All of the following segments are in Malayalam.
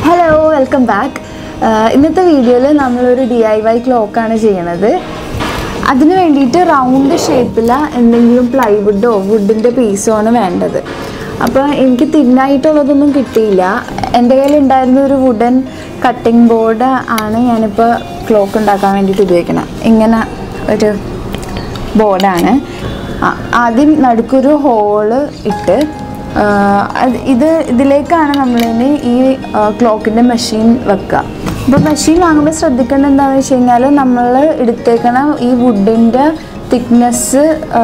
ഹലോ വെൽക്കം ബാക്ക് ഇന്നത്തെ വീഡിയോയിൽ നമ്മളൊരു ഡി ഐ വൈ ക്ലോക്കാണ് ചെയ്യണത് അതിന് വേണ്ടിയിട്ട് റൗണ്ട് ഷേപ്പില എന്തെങ്കിലും പ്ലൈവുഡോ വുഡിൻ്റെ പീസോ ആണ് വേണ്ടത് അപ്പോൾ എനിക്ക് തിന്നായിട്ടുള്ളതൊന്നും കിട്ടിയില്ല എൻ്റെ കയ്യിൽ ഉണ്ടായിരുന്ന ഒരു വുഡൻ കട്ടിംഗ് ബോർഡ് ആണ് ഞാനിപ്പോൾ ക്ലോക്ക് ഉണ്ടാക്കാൻ വേണ്ടിയിട്ട് ഉപയോഗിക്കണം ഇങ്ങനെ ഒരു ബോർഡാണ് ആ- ആദ്യം നടുക്കൊരു ഹോള് ഇട്ട് ആ, അത് ഇത് ഇതിലേക്കാണ് നമ്മളിനി ഈ ക്ലോക്കിൻ്റെ മെഷീൻ വെക്കുക അപ്പോൾ മെഷീൻ വാങ്ങുമ്പോൾ ശ്രദ്ധിക്കേണ്ടത് എന്താണെന്ന് വെച്ച് കഴിഞ്ഞാൽ നമ്മൾ എടുത്തേക്കണ ഈ വുഡിൻ്റെ തിക്നെസ്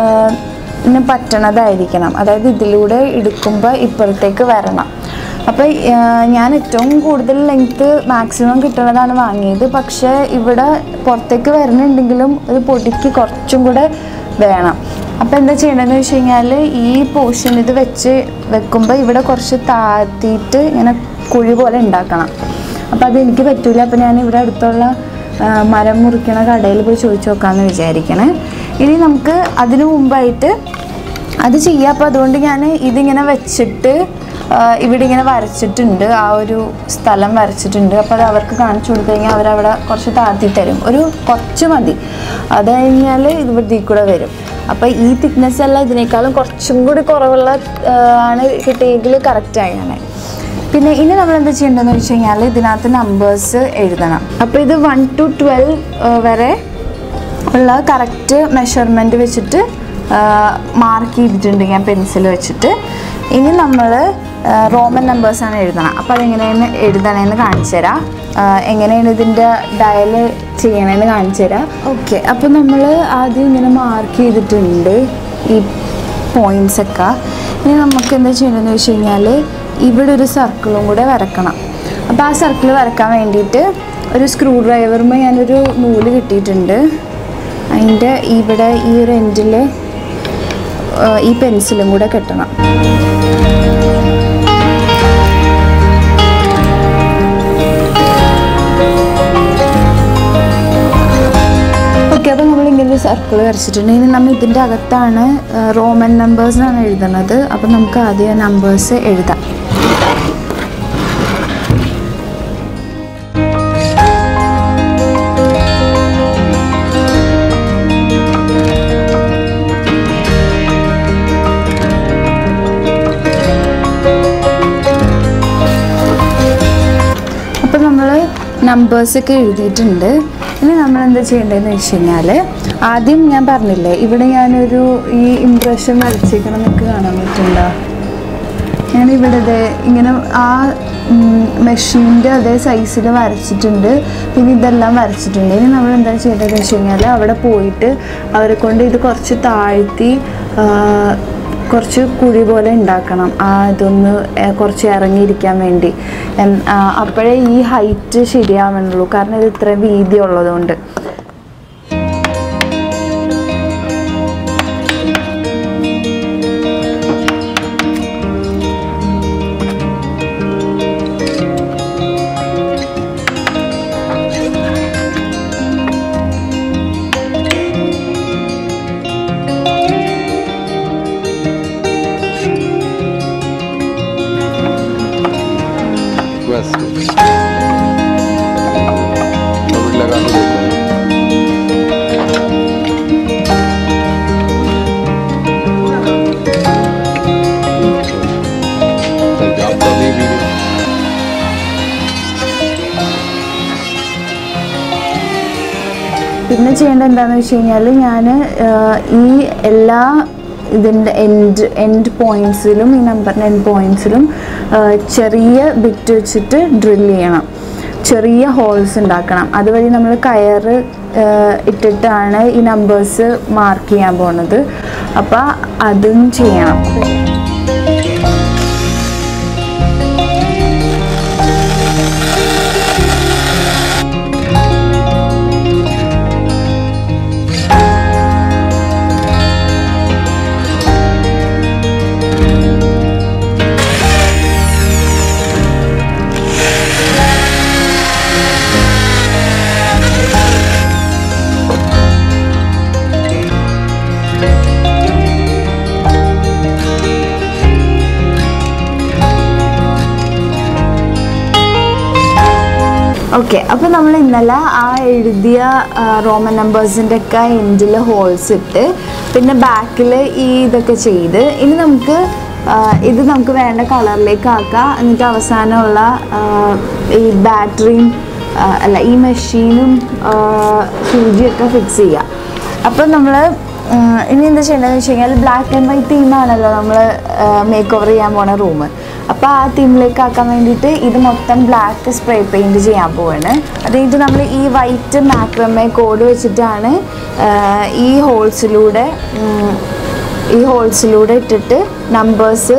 ന് പറ്റണതായിരിക്കണം അതായത് ഇതിലൂടെ എടുക്കുമ്പോൾ ഇപ്പുറത്തേക്ക് വരണം അപ്പോൾ ഞാൻ ഏറ്റവും കൂടുതൽ ലെങ്ത്ത് മാക്സിമം കിട്ടുന്നതാണ് വാങ്ങിയത് പക്ഷേ ഇവിടെ പുറത്തേക്ക് വരുന്നുണ്ടെങ്കിലും ഇത് പൊടിക്ക് കുറച്ചും കൂടെ വേണം അപ്പോൾ എന്താ ചെയ്യേണ്ടതെന്ന് വെച്ച് കഴിഞ്ഞാൽ ഈ പോർഷൻ ഇത് വെച്ച് വെക്കുമ്പോൾ ഇവിടെ കുറച്ച് താഴ്ത്തിയിട്ട് ഇങ്ങനെ കുഴി പോലെ ഉണ്ടാക്കണം അപ്പോൾ അതെനിക്ക് പറ്റൂല അപ്പോൾ ഞാൻ ഇവിടെ അടുത്തുള്ള ആ, മരം മുറിക്കണ കടയിൽ പോയി ചോദിച്ചു നോക്കാമെന്ന് വിചാരിക്കണേ ഇനി നമുക്ക് അതിനു മുമ്പായിട്ട് അത് ചെയ്യാം അപ്പോൾ അതുകൊണ്ട് ഞാൻ ഇതിങ്ങനെ വെച്ചിട്ട് ആ, ഇവിടെ ഇങ്ങനെ വരച്ചിട്ടുണ്ട് ആ ഒരു സ്ഥലം വരച്ചിട്ടുണ്ട് അപ്പോൾ അത് അവർക്ക് കാണിച്ചു കൊടുത്തു കഴിഞ്ഞാൽ അവരവിടെ കുറച്ച് താഴ്ത്തി തരും ഒരു കുറച്ച് മതി അത് കഴിഞ്ഞാൽ ഇത് ഇവിടെ കൂടെ വരും അപ്പോൾ ഈ തിക്നെസ് എല്ലാം ഇതിനേക്കാളും കുറച്ചും കൂടി കുറവുള്ള ആ, ആണ് കിട്ടിയെങ്കിൽ കറക്റ്റായാണ് പിന്നെ ഇനി നമ്മൾ എന്താ ചെയ്യേണ്ടതെന്ന് വെച്ച് കഴിഞ്ഞാൽ ഇതിനകത്ത് നമ്പേഴ്സ് എഴുതണം അപ്പോൾ ഇത് വൺ ടു ട്വൽവ് വരെ ഉള്ള കറക്റ്റ് മെഷർമെൻറ്റ് വെച്ചിട്ട് മാർക്ക് ചെയ്തിട്ടുണ്ട് ഞാൻ പെൻസിൽ വെച്ചിട്ട് ഇനി നമ്മൾ റോമൻ നമ്പേഴ്സാണ് എഴുതണം അപ്പോൾ അതെങ്ങനെയാണ് എഴുതണേന്ന് കാണിച്ചു തരാം ആ, എങ്ങനെയാണ് ഇതിൻ്റെ ഡയൽ ചെയ്യണേന്ന് കാണിച്ചു തരാം ഓക്കെ അപ്പോൾ നമ്മൾ ആദ്യം ഇങ്ങനെ മാർക്ക് ചെയ്തിട്ടുണ്ട് ഈ പോയിൻസ് ഒക്കെ ഇനി നമുക്ക് എന്താ ചെയ്യണമെന്ന് വെച്ച് കഴിഞ്ഞാൽ ഇവിടെ ഒരു സർക്കിളും കൂടെ വരക്കണം അപ്പോൾ ആ സർക്കിൾ വരക്കാൻ വേണ്ടിയിട്ട് ഒരു സ്ക്രൂ ഡ്രൈവറുമ്പോൾ ഞാനൊരു നൂല് കിട്ടിയിട്ടുണ്ട് അതിൻ്റെ ഇവിടെ ഈ ഒരു എൻഡിൽ ഈ പെൻസിലും കൂടെ കെട്ടണം ഓക്കെ അപ്പോൾ നമ്മൾ ഇങ്ങനെ ഒരു സർക്കിൾ വരച്ചിട്ടുണ്ട് ഇനി നമ്മൾ ഇതിൻ്റെ അകത്താണ് റോമൻ നമ്പേഴ്സാണ് എഴുതുന്നത് അപ്പോൾ നമുക്ക് ആദ്യം നമ്പേഴ്സ് എഴുതാം അപ്പോൾ നമ്മൾ നമ്പേഴ്സൊക്കെ എഴുതിയിട്ടുണ്ട് ഇനി നമ്മൾ എന്താ ചെയ്യേണ്ടതെന്ന് വെച്ച് കഴിഞ്ഞാൽ ആദ്യം ഞാൻ പറഞ്ഞില്ലേ ഇവിടെ ഞാനൊരു ഈ ഇംപ്രഷൻ വരച്ചേക്കണം നിങ്ങൾക്ക് കാണാൻ പറ്റുന്നുണ്ടോ ഞാനിവിടെ ദേ ഇങ്ങനെ ആ മെഷീൻ്റെ അതേ സൈസിൽ വരച്ചിട്ടുണ്ട് പിന്നെ ഇതെല്ലാം വരച്ചിട്ടുണ്ട് ഇനി നമ്മൾ എന്താ ചെയ്യേണ്ടതെന്ന് വെച്ച് കഴിഞ്ഞാൽ അവിടെ പോയിട്ട് അവരെ കൊണ്ട് ഇത് കുറച്ച് താഴ്ത്തി ആ, കുറച്ച് കുഴി പോലെ ഉണ്ടാക്കണം ആ ഇതൊന്ന് ഏ, കുറച്ച് ഇറങ്ങിയിരിക്കാൻ വേണ്ടി എൻ- ആ, അപ്പോഴേ ഈ ഹൈറ്റ് ശരിയാവണുള്ളൂ കാരണം ഇത് ഇത്രയും വീതി ഉള്ളതുകൊണ്ട് West. कोविड लगा तो देख रहे हैं। चल, आपका भी वीडियो പിന്നെ ചെയ്യേണ്ടത് എന്താണെന്ന് വെച്ച് കഴിഞ്ഞാൽ ഞാൻ ഈ എല്ലാ ഇതിൻ്റെ എൻഡ് എൻഡ് പോയിൻറ്റ്സിലും ഈ നമ്പറിൻ്റെ എൻഡ് പോയിൻറ്റ്സിലും ചെറിയ ബിറ്റ് വെച്ചിട്ട് ഡ്രിൽ ചെയ്യണം ചെറിയ ഹോൾസ് ഉണ്ടാക്കണം അതുവഴി നമ്മൾ കയറ് ആ, ഇട്ടിട്ടാണ് ഈ നമ്പേഴ്സ് മാർക്ക് ചെയ്യാൻ പോകുന്നത് അപ്പോൾ അതും ചെയ്യണം ഓക്കെ അപ്പോൾ നമ്മൾ ഇന്നലെ ആ എഴുതിയ ആ, റോമൻ നമ്പേഴ്സിൻ്റെ ഒക്കെ എൻഡിൽ ഹോൾസ് ഇട്ട് പിന്നെ ബാക്കിൽ ഈ ഇതൊക്കെ ചെയ്ത് ഇനി നമുക്ക് ആ, ഇത് നമുക്ക് വേണ്ട കളറിലേക്ക് ആക്കാം എന്നിട്ട് അവസാനമുള്ള ആ, ഈ ബാറ്ററിയും ആ, അല്ല ഈ മെഷീനും സൂചിയൊക്കെ ഫിക്സ് ചെയ്യാം അപ്പോൾ നമ്മൾ ഇനി എന്താ ചെയ്യേണ്ടതെന്ന് വെച്ച് കഴിഞ്ഞാൽ ബ്ലാക്ക് ആൻഡ് വൈറ്റ് തീമാണല്ലോ നമ്മൾ മേക്ക് ഓവർ ചെയ്യാൻ പോണ റൂം അപ്പോൾ ആ തീമിലേക്ക് ആക്കാൻ വേണ്ടിയിട്ട് ഇത് മൊത്തം ബ്ലാക്ക് സ്പ്രേ പെയിൻറ് ചെയ്യാൻ പോവാണ് അത് കഴിഞ്ഞിട്ട് നമ്മൾ ഈ വൈറ്റ് മാക്രമേ കോഡ് വെച്ചിട്ടാണ് ആ, ഈ ഹോൾസിലൂടെ ഈ ഹോൾസിലൂടെ ഇട്ടിട്ട് നമ്പേഴ്സ്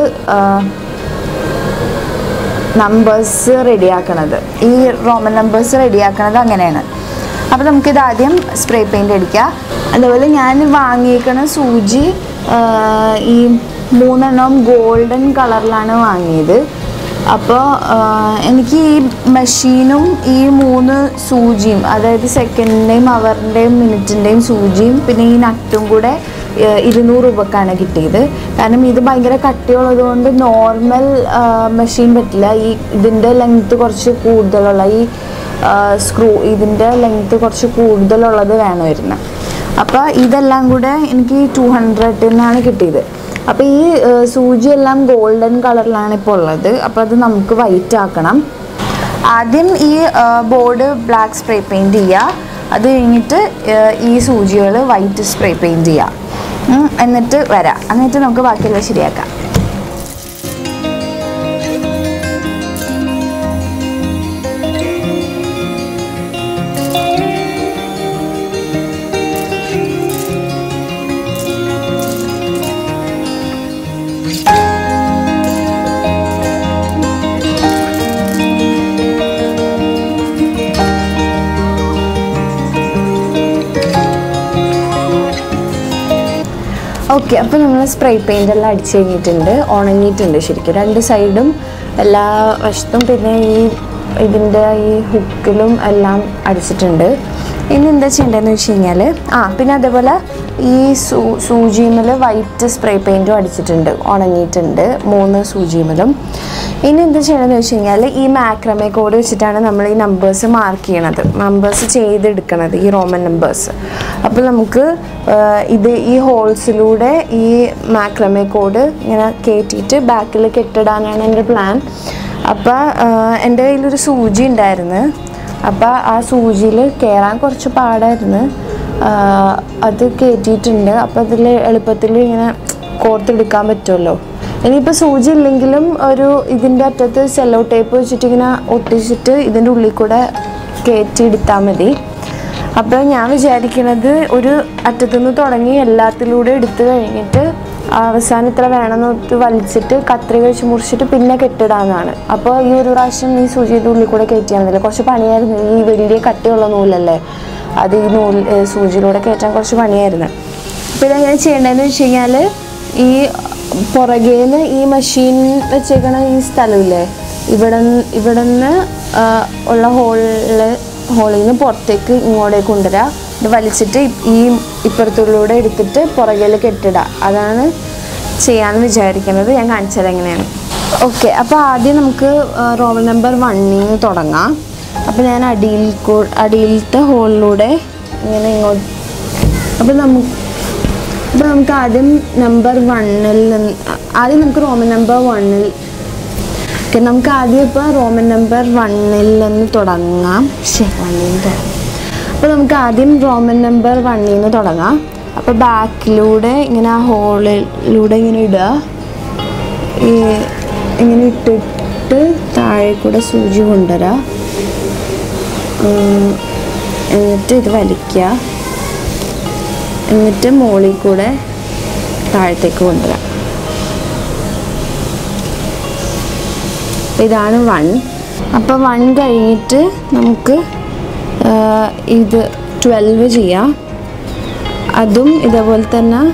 നമ്പേഴ്സ് റെഡിയാക്കണത് ഈ റോമൻ നമ്പേഴ്സ് റെഡിയാക്കണത് അങ്ങനെയാണ് അപ്പോൾ നമുക്കിത് ആദ്യം സ്പ്രേ പെയിൻ്റ് അടിക്കാം അതുപോലെ ഞാൻ വാങ്ങിയേക്കണ സൂചി ആ, ഈ മൂന്നെണ്ണം ഗോൾഡൻ കളറിലാണ് വാങ്ങിയത് അപ്പോൾ എനിക്ക് ഈ മെഷീനും ഈ മൂന്ന് സൂചിയും അതായത് സെക്കൻഡിൻ്റെയും അവറിൻ്റെയും മിനിറ്റിൻ്റെയും സൂചിയും പിന്നെ ഈ നട്ടും കൂടെ ഏഹ് ഇരുന്നൂറ് രൂപക്കാണ് കിട്ടിയത് കാരണം ഇത് ഭയങ്കര കട്ടിയുള്ളത് കൊണ്ട് നോർമൽ മെഷീൻ പറ്റില്ല ഈ ഇതിൻ്റെ ലെങ്ത്ത് കുറച്ച് കൂടുതലുള്ള ഈ സ്ക്രൂ ഇതിൻ്റെ ലെങ്ത്ത് കുറച്ച് കൂടുതലുള്ളത് വേണമായിരുന്നു അപ്പോൾ ഇതെല്ലാം കൂടെ എനിക്ക് ടു ഹൺഡ്രഡിനാണ് കിട്ടിയത് അപ്പോൾ ഈ ഏഹ് സൂചി എല്ലാം ഗോൾഡൻ കളറിലാണ് ഇപ്പോൾ ഉള്ളത് അപ്പോൾ അത് നമുക്ക് വൈറ്റ് ആക്കണം ആദ്യം ഈ ബോർഡ് ബ്ലാക്ക് സ്പ്രേ പെയിൻറ് ചെയ്യുക അത് കഴിഞ്ഞിട്ട് ഏഹ് ഈ സൂചികൾ വൈറ്റ് സ്പ്രേ പെയിൻറ് ചെയ്യുക ഉം, എന്നിട്ട് വരാം എന്നിട്ട് നമുക്ക് ബാക്കിയെല്ലാം ശരിയാക്കാം ഓക്കെ അപ്പോൾ നമ്മൾ സ്പ്രേ പെയിൻ്റ് എല്ലാം അടിച്ച് കഴിഞ്ഞിട്ടുണ്ട് ഉണങ്ങിയിട്ടുണ്ട് ശരിക്കും രണ്ട് സൈഡും എല്ലാ വശത്തും പിന്നെ ഈ ഇതിൻ്റെ ഈ ഹുക്കിലും എല്ലാം അടിച്ചിട്ടുണ്ട് ഇനി എന്താ ചെയ്യേണ്ടതെന്ന് വെച്ച് കഴിഞ്ഞാൽ ആ പിന്നെ അതേപോലെ ഈ സൂ സൂചിമേൽ വൈറ്റ് സ്പ്രേ പെയിൻറ്റും അടിച്ചിട്ടുണ്ട് ഉണങ്ങിയിട്ടുണ്ട് മൂന്ന് സൂചിമേലും ഇനി എന്താ ചെയ്യണമെന്ന് വെച്ച് കഴിഞ്ഞാൽ ഈ മാക്രമേ കോഡ് വെച്ചിട്ടാണ് നമ്മൾ ഈ നമ്പേഴ്സ് മാർക്ക് ചെയ്യണത് നമ്പേഴ്സ് ചെയ്തെടുക്കണത് ഈ റോമൻ നമ്പേഴ്സ് അപ്പോൾ നമുക്ക് ആ, ഇത് ഈ ഹോൾസിലൂടെ ഈ മാക്രമേ കോഡ് ഇങ്ങനെ കയറ്റിയിട്ട് ബാക്കിൽ കെട്ടിടാനാണ് എൻ്റെ പ്ലാൻ അപ്പോൾ എൻ്റെ കയ്യിലൊരു സൂചി ഉണ്ടായിരുന്നു അപ്പോൾ ആ സൂചിയിൽ കയറാൻ കുറച്ച് പാടായിരുന്നു ആ, അത് കയറ്റിയിട്ടുണ്ട് അപ്പോൾ അതിൽ എളുപ്പത്തിൽ ഇങ്ങനെ കോർത്തെടുക്കാൻ പറ്റുമല്ലോ ഇനിയിപ്പോൾ സൂചി ഇല്ലെങ്കിലും ഒരു ഇതിൻ്റെ അറ്റത്ത് സെല്ലോ ടേപ്പ് വെച്ചിട്ട് ഇങ്ങനെ ഒട്ടിച്ചിട്ട് ഇതിൻ്റെ ഉള്ളിൽ കൂടെ കയറ്റി എടുത്താൽ മതി അപ്പോൾ ഞാൻ വിചാരിക്കുന്നത് ഒരു അറ്റത്തുനിന്ന് തുടങ്ങി എല്ലാത്തിലൂടെ എടുത്തു കഴിഞ്ഞിട്ട് അവസാനം ഇത്ര വേണമെന്ന് വലിച്ചിട്ട് കത്രിക വെച്ച് മുറിച്ചിട്ട് പിന്നെ കെട്ടിടാന്നാണ് അപ്പോൾ ഈ ഒരു പ്രാവശ്യം ഈ സൂചിയുടെ ഉള്ളിൽ കൂടെ കയറ്റിയാൽ മതി കുറച്ച് പണിയായിരുന്നു ഈ വലിയ കട്ടിയുള്ള നൂലല്ലേ അത് ഈ നൂൽ ഏ, സൂചിയിലൂടെ കയറ്റാൻ കുറച്ച് പണിയായിരുന്നു പിന്നെ ഞാൻ ചെയ്യേണ്ടതെന്ന് വെച്ച് കഴിഞ്ഞാൽ ഈ പുറകേന്ന് ഈ മെഷീൻ വെച്ചേക്കണ ഈ സ്ഥലമില്ലേ ഇവിടെ ഇവിടെ നിന്ന് ഉള്ള ഹോളിൽ ഹോളിൽ നിന്ന് പുറത്തേക്ക് ഇങ്ങോട്ടേക്ക് കൊണ്ടുവരിക ഇത് വലിച്ചിട്ട് ഈ ഇപ്പുറത്തുള്ളൂടെ എടുത്തിട്ട് പുറകിൽ കെട്ടിടുക അതാണ് ചെയ്യാമെന്ന് വിചാരിക്കുന്നത് ഞാൻ കാണിച്ചത് എങ്ങനെയാണ് ഓക്കെ അപ്പോൾ ആദ്യം നമുക്ക് റോമൻ നമ്പർ വണ്ണിൽ നിന്ന് തുടങ്ങാം അപ്പോൾ ഞാൻ അടിയിൽ കൂ അടിയിലത്തെ ഹോളിലൂടെ ഇങ്ങനെ ഇങ്ങോട്ട് അപ്പോൾ നമുക്ക് അപ്പോൾ നമുക്ക് ആദ്യം നമ്പർ വണ്ണിൽ നിന്ന് ആദ്യം നമുക്ക് റോമൻ നമ്പർ വണ്ണിൽ ഓക്കെ നമുക്ക് ആദ്യം ഇപ്പോൾ റോമൻ നമ്പർ വണ്ണിൽ നിന്ന് തുടങ്ങാം ശരി വണ്ണിൽ നിന്ന് തുടങ്ങാം അപ്പോൾ നമുക്ക് ആദ്യം റോമൻ നമ്പർ വണ്ണിൽ നിന്ന് തുടങ്ങാം അപ്പോൾ ബാക്കിലൂടെ ഇങ്ങനെ ആ ഹോളിലൂടെ ഇങ്ങനെ ഇടുക ഈ ഇങ്ങനെ ഇട്ടിട്ട് താഴെ കൂടെ സൂചി കൊണ്ടുവരാം ഉം, എന്നിട്ട് ഇത് വലിക്കുക എന്നിട്ട് മുകളിൽ കൂടെ താഴത്തേക്ക് കൊണ്ടുവരാം അപ്പോൾ ഇതാണ് വൺ അപ്പോൾ വൺ കഴിഞ്ഞിട്ട് നമുക്ക് ആ, ഇത് ട്വൽവ് ചെയ്യാം അതും ഇതേപോലെ തന്നെ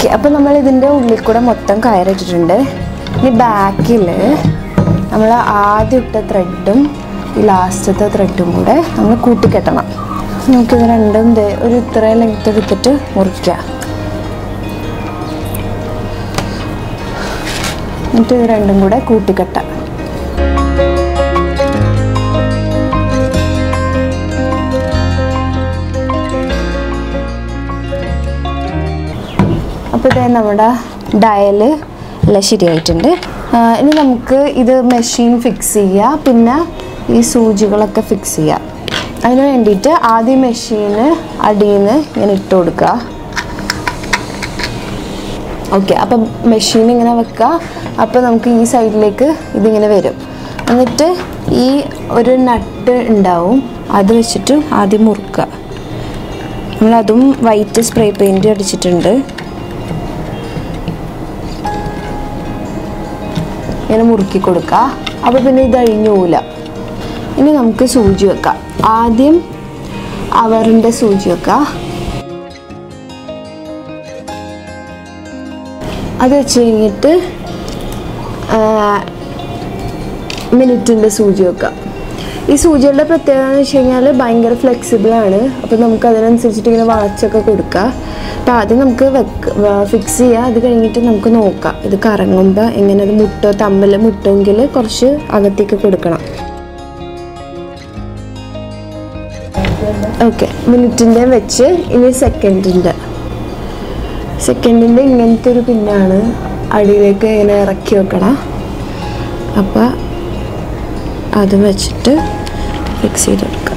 ഓക്കെ അപ്പോൾ നമ്മൾ ഇതിൻ്റെ ഉള്ളിൽ കൂടെ മൊത്തം കയറിട്ടിട്ടുണ്ട് ഇനി ബാക്കിൽ നമ്മൾ ആദ്യം ഇട്ട ത്രെഡും ഈ ലാസ്റ്റത്തെ ത്രെഡും കൂടെ നമ്മൾ കൂട്ടിക്കെട്ടണം നമുക്കിത് രണ്ടും ദേ ഒരു ഇത്രയും ലെങ്ത് എടുത്തിട്ട് മുറിക്കുക എന്നിട്ട് ഇത് രണ്ടും കൂടെ കൂട്ടിക്കെട്ടാം അപ്പോൾ ഇതേ നമ്മുടെ ഡയല് എല്ലാം ശരിയായിട്ടുണ്ട് ആ, ഇനി നമുക്ക് ഇത് മെഷീൻ ഫിക്സ് ചെയ്യുക പിന്നെ ഈ സൂചികളൊക്കെ ഫിക്സ് ചെയ്യുക അതിന് വേണ്ടിയിട്ട് ആദ്യം മെഷീന് അടിയിൽ നിന്ന് ഇങ്ങനെ ഇട്ട് കൊടുക്കുക ഓക്കെ അപ്പം മെഷീൻ ഇങ്ങനെ വെക്കുക അപ്പോൾ നമുക്ക് ഈ സൈഡിലേക്ക് ഇതിങ്ങനെ വരും എന്നിട്ട് ഈ ഒരു നട്ട് ഉണ്ടാവും അത് വെച്ചിട്ട് ആദ്യം മുറുക്കുക നമ്മളതും വൈറ്റ് സ്പ്രേ പെയിൻറ് അടിച്ചിട്ടുണ്ട് ഇങ്ങനെ മുറുക്കി കൊടുക്കുക അപ്പോൾ പിന്നെ ഇത് അഴിഞ്ഞു പോവില്ല ഇനി നമുക്ക് സൂചി വെക്കാം ആദ്യം അവറിൻ്റെ സൂചി വെക്കാം അത് വെച്ച് കഴിഞ്ഞിട്ട് മിനിറ്റിൻ്റെ സൂചി വെക്കാം ഈ സൂചികളുടെ പ്രത്യേകത എന്ന് വെച്ച് കഴിഞ്ഞാൽ ഭയങ്കര flexible ആണ് അപ്പോൾ നമുക്ക് അതിനനുസരിച്ചിട്ട് ഇങ്ങനെ വളച്ചൊക്കെ കൊടുക്കാം അപ്പോൾ ആദ്യം നമുക്ക് വെക്ക് ഫിക്സ് ചെയ്യുക അത് കഴിഞ്ഞിട്ട് നമുക്ക് നോക്കാം ഇത് കറങ്ങുമ്പോൾ എങ്ങനെ അത് മുട്ടോ തമ്മിൽ മുട്ടെങ്കിൽ കുറച്ച് അകത്തേക്ക് കൊടുക്കണം ഓക്കെ മിനിറ്റിൻ്റെ വെച്ച് ഇനി സെക്കൻഡിൻ്റെ സെക്കൻഡിൻ്റെ ഇങ്ങനത്തെ ഒരു പിന്നാണ് അടിയിലേക്ക് ഇങ്ങനെ ഇറക്കി വെക്കണം അപ്പോൾ അത് വെച്ചിട്ട് ഫിക്സ് ചെയ്ത് കൊടുക്കാം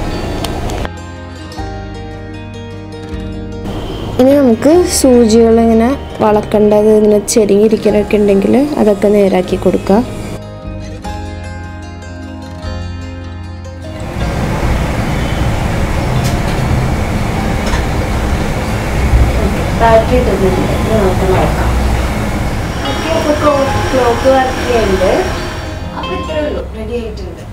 ഇനി നമുക്ക് സൂചികൾ ഇങ്ങനെ വളക്കേണ്ടത് ഇങ്ങനെ ചെരിഞ്ഞിരിക്കണൊക്കെ ഉണ്ടെങ്കിൽ അതൊക്കെ നേരാക്കി കൊടുക്കുക ക്ലോക്ക് വർക്ക് ചെയ്യുന്നുണ്ട് അപ്പോൾ ഇത്രേ ഉള്ളൂ റെഡി ആയിട്ടുണ്ട്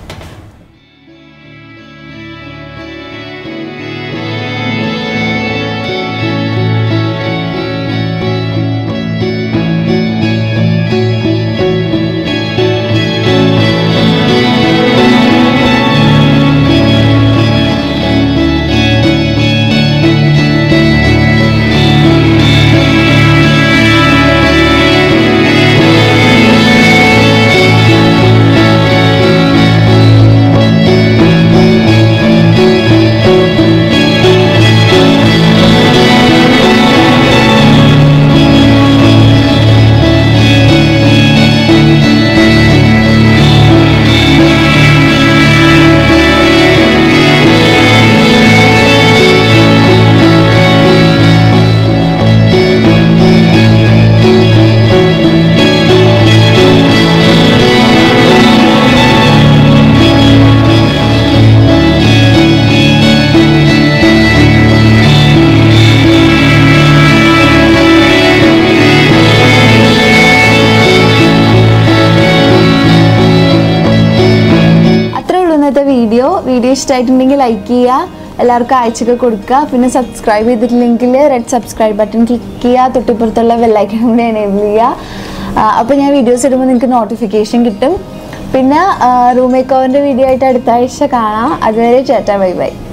അത്രേ ഉള്ളൂ ഇന്നത്തെ വീഡിയോ വീഡിയോ ഇഷ്ടമായിട്ടുണ്ടെങ്കിൽ ലൈക്ക് ചെയ്യുക എല്ലാവർക്കും അയച്ചൊക്കെ കൊടുക്കുക പിന്നെ സബ്സ്ക്രൈബ് ചെയ്തിട്ടില്ലെങ്കിൽ റെഡ് സബ്സ്ക്രൈബ് ബട്ടൺ ക്ലിക്ക് ചെയ്യുക തൊട്ടിപ്പുറത്തുള്ള ബെല്ലൈക്കൺ കൂടി എനേബിൾ ചെയ്യുക അപ്പോൾ ഞാൻ വീഡിയോസ് ഇടുമ്പോൾ നിങ്ങൾക്ക് നോട്ടിഫിക്കേഷൻ കിട്ടും പിന്നെ റൂം മേക്കോവറിൻ്റെ വീഡിയോ ആയിട്ട് അടുത്ത ആഴ്ച കാണാം അതുവരെ ചേട്ടാ ബൈ ബൈ